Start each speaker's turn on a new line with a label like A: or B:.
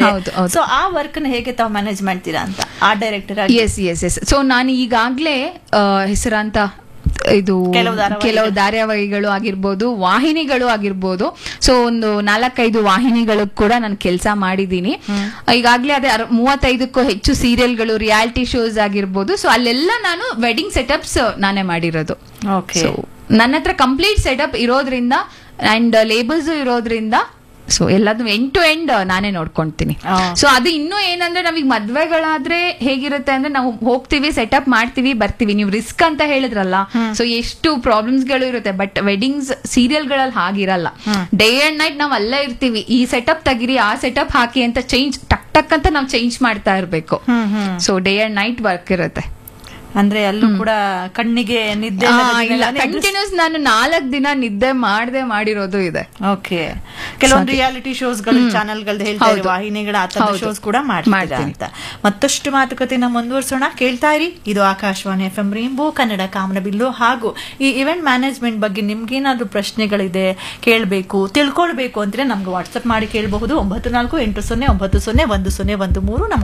A: ಹೌದು, ಹೌದು.
B: ಸೊ ಆ ವರ್ಕ್ ನ ಹೇಗೆ ತಾವು ಮ್ಯಾನೇಜ್ ಮಾಡ್ತೀರಾ ಅಂತ ಆರ್ಟ್ ಡೈರೆಕ್ಟರ್ ಆಗಿ
A: ಎಸ್ ಎಸ್ ಎಸ್ ಸೊ ನಾನು ಈಗಾಗ್ಲೇ ಆ, ಹೆಸರಾಂತ ಇದು
B: ಕೆಲವು ಧಾರಾವಾಹಿಗಳು.
A: ಕೆಲವು ಧಾರಾವಾಹಿಗಳು ಆಗಿರ್ಬೋದು ವಾಹಿನಿಗಳು ಆಗಿರ್ಬೋದು ಸೊ ಒಂದು ನಾಲ್ಕೈದು ವಾಹಿನಿಗಳು ಕೂಡ ನಾನು ಕೆಲಸ ಮಾಡಿದ್ದೀನಿ ಈಗಾಗ್ಲೇ ಅದೇ ಅರ- ಮೂವತ್ತೈದಕ್ಕೂ ಹೆಚ್ಚು ಸೀರಿಯಲ್ಗಳು ರಿಯಾಲಿಟಿ ಶೋಸ್ ಆಗಿರ್ಬೋದು ಸೊ ಅಲ್ಲೆಲ್ಲ ನಾನು ವೆಡ್ಡಿಂಗ್ ಸೆಟಪ್ಸ್ ನಾನೇ ಮಾಡಿರೋದು
B: ಓಕೆ
A: ಸೊ ನನ್ನ ಹತ್ರ ಕಂಪ್ಲೀಟ್ ಸೆಟಪ್ ಇರೋದ್ರಿಂದ ಅಂಡ್ ಲೇಬಲ್ಸ್ ಇರೋದ್ರಿಂದ ಸೊ ಎಲ್ಲದೂ ಎಂಡ್ ಟು ಎಂಡ್ ನಾನೇ ನೋಡ್ಕೊಂತೀನಿ
B: ಆ.
A: ಸೊ ಅದು ಇನ್ನೂ ಏನಂದ್ರೆ ನಾವೀಗ ಮದ್ವೆಗಳಾದ್ರೆ ಹೇಗಿರುತ್ತೆ ಅಂದ್ರೆ ನಾವು ಹೋಗ್ತೀವಿ ಸೆಟಪ್ ಮಾಡ್ತೀವಿ ಬರ್ತೀವಿ ನೀವು ರಿಸ್ಕ್ ಅಂತ ಹೇಳಿದ್ರಲ್ಲ ಸೊ ಎಷ್ಟು ಪ್ರಾಬ್ಲಮ್ಸ್ ಗಳು ಇರುತ್ತೆ ಬಟ್ ವೆಡ್ಡಿಂಗ್ಸ್ ಸೀರಿಯಲ್ ಗಳಲ್ಲಿ ಹಾಗಿರಲ್ಲ ಡೇ ಅಂಡ್ ನೈಟ್ ನಾವ್ ಅಲ್ಲೇ ಇರ್ತೀವಿ ಈ ಸೆಟಪ್ ತೆಗಿರಿ ಆ ಸೆಟಪ್ ಹಾಕಿ ಅಂತ ಚೇಂಜ್ ಟಕ್ ಟಕ್ ಅಂತ ನಾವು ಚೇಂಜ್ ಮಾಡ್ತಾ ಇರ್ಬೇಕು
B: hmm hmm
A: so day and night work ಇರುತ್ತೆ
B: ಅಂದ್ರೆ ಅಲ್ಲೂ ಕೂಡ ಕಣ್ಣಿಗೆ ನಿದ್ದೆ
A: ಆ, ಇಲ್ಲ ಕಂಟಿನ್ಯೂಸ್ ನಾನು ನಾಲ್ಕ್ ದಿನ ನಿದ್ದೆ ಮಾಡದೆ ಮಾಡಿರೋದು ಇದೆ
B: ಓಕೆ ಕೆಲವೊಂದು ರಿಯಾಲಿಟಿ ಶೋಸ್ ಗಳು ಚಾನೆಲ್ ಗಳದ್ದು ಹೇಳ್ತಾ ಇರಿ
A: ಹೌದು.
B: ವಾಹಿನಿಗಳ ಆ ತರದ
A: ಹೌದು.
B: ಶೋಸ್ ಕೂಡ ಮಾಡ್ತೀರಾ
A: ಮಾಡ್ತೀನಿ.
B: ಅಂತ ಮತ್ತಷ್ಟು ಮಾತುಕತೆನ ಮುಂದುವರಿಸೋಣ ಕೇಳ್ತಾ ಇರಿ ಇದು Akashvani F M rainbow Kannada ಕಾಮನಬಿಲ್ಲು ಹಾಗೂ ಈ ಇವೆಂಟ್ ಮ್ಯಾನೇಜ್ಮೆಂಟ್ ಬಗ್ಗೆ ನಿಮ್ಗೇನಾದ್ರೂ ಪ್ರಶ್ನೆಗಳಿದೆ ಕೇಳಬೇಕು ತಿಳ್ಕೊಳ್ಬೇಕು ಅಂದ್ರೆ ನಮ್ಗೆ ವಾಟ್ಸ್ಆಪ್ ಮಾಡಿ ಕೇಳಬಹುದು ಒಂಬತ್ತು ನಾಲ್ಕು ಎಂಟು ಸೊನ್ನೆ ಒಂಬತ್ತು ಸೊನ್ನೆ ಒಂದು ಸೊನ್ನೆ ಒಂದು ಮೂರು ನಮ್ಮ